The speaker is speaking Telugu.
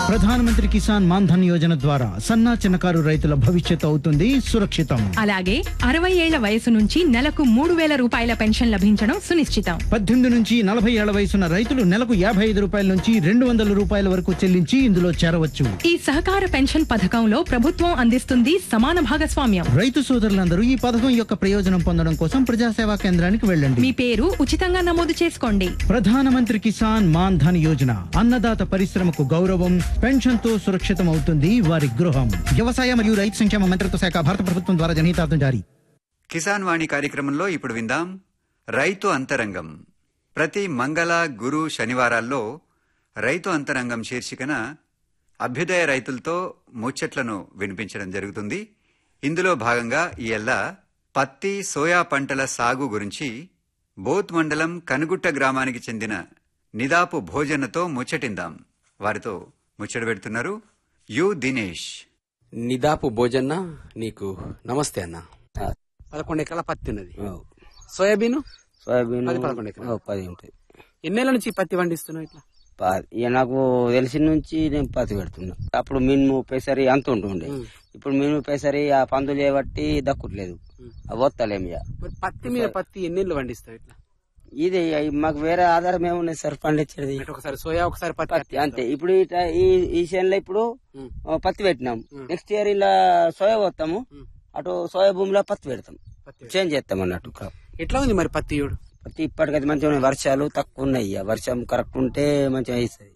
ప్రధానమంత్రి కిసాన్ మాన్ ధన్ యోజన ద్వారా సన్నా చిన్నకారు రైతుల భవిష్యత్తు అవుతుంది సురక్షితం అలాగే అరవై ఏళ్ల వయసు నుంచి నెలకు మూడు వేల రూపాయల పెన్షన్ లభించడం సునిశ్చితం పద్దెనిమిది నుంచి నలభై ఏళ్ల వయసున్న రైతులు నెలకు యాభై ఐదు రూపాయల నుంచి రెండు వందల రూపాయల వరకు చెల్లించి ఇందులో చేరవచ్చు ఈ సహకార పెన్షన్ పథకంలో ప్రభుత్వం అందిస్తుంది సమాన భాగస్వామ్యం రైతు సోదరులందరూ ఈ పథకం యొక్క ప్రయోజనం పొందడం కోసం ప్రజాసేవా కేంద్రానికి వెళ్ళండి మీ పేరు ఉచితంగా నమోదు చేసుకోండి ప్రధానమంత్రి కిసాన్ మాన్ ధన్ యోజన అన్నదాత పరిశ్రమకు గౌరవం పెన్షన్ తో సురక్షితం అవుతుంది వారి గృహం వ్యవసాయ మరియు రైతు సంక్షేమ మంత్రిత్వ శాఖ భారత ప్రభుత్వం ద్వారా జనహితార్థం జారీ కిసాన్ వాణి కార్యక్రమంలో ఇప్పుడు విందాం రైతు అంతరంగం ప్రతి మంగళ గురు శనివారాల్లో రైతు అంతరంగం శీర్షికన అభ్యుదయ రైతులతో ముచ్చట్లను వినిపించడం జరుగుతుంది ఇందులో భాగంగా ఈ ఎల్ల పత్తి సోయా పంటల సాగు గురించి బోత్ మండలం కనుగుట్ట గ్రామానికి చెందిన నిదాపు భోజనతో ముచ్చటిందాం వారితో ముచ్చట పెడుతున్నారు యు దినేష్ నిదాపు భోజన్న నీకు నమస్తే అన్న పదకొండు ఎకరాల పత్తి ఉన్నది సోయాబీన్ సోయాబీన్ పది పదకొండు ఎకరాలు. ఓ, పది ఉంటాయి ఎన్నేళ్ల నుంచి ఈ పత్తి పండిస్తున్నావు ఇట్లా ప- ఇక నాకు తెలిసిన నుంచి నేను పత్తి పెడుతున్నా అప్పుడు మినుము పెసరి అంత ఉంటుండే ఇప్పుడు మినుము పెసరి ఆ పందులు చేయబట్టి దక్కుట్లేదు అవి వస్తలేం ఇక మరి పత్తి మీద పత్తి ఎన్నేళ్ళు పండిస్తావు ఇట్లా ఇది ఇక మాకు వేరే ఆధారం ఏమున్నాయి సార్ పండించేది అంటే ఒకసారి సోయా ఒకసారి పత్తి పత్తి అంతే ఇప్పుడు ఇట- ఈ ఈ చేనులో ఇప్పుడు ఉమ్. ఆ, పత్తి పెట్టినాం నెక్స్ట్ ఇయర్ ఇలా సోయా పోతాము అటు సోయా భూమిలో పత్తి పెడతాం పత్తి చేంజ్ చేస్తాం అన్నట్టు crop. ఎట్లా ఉంది మరి పత్తి చూడు పత్తి ఇప్పటికైతే మంచిగా ఉన్నాయి వర్షాలు తక్కువ ఉన్నాయి ఇక వర్షం కరెక్ట్ ఉంటే మంచిగా ఇస్తుంది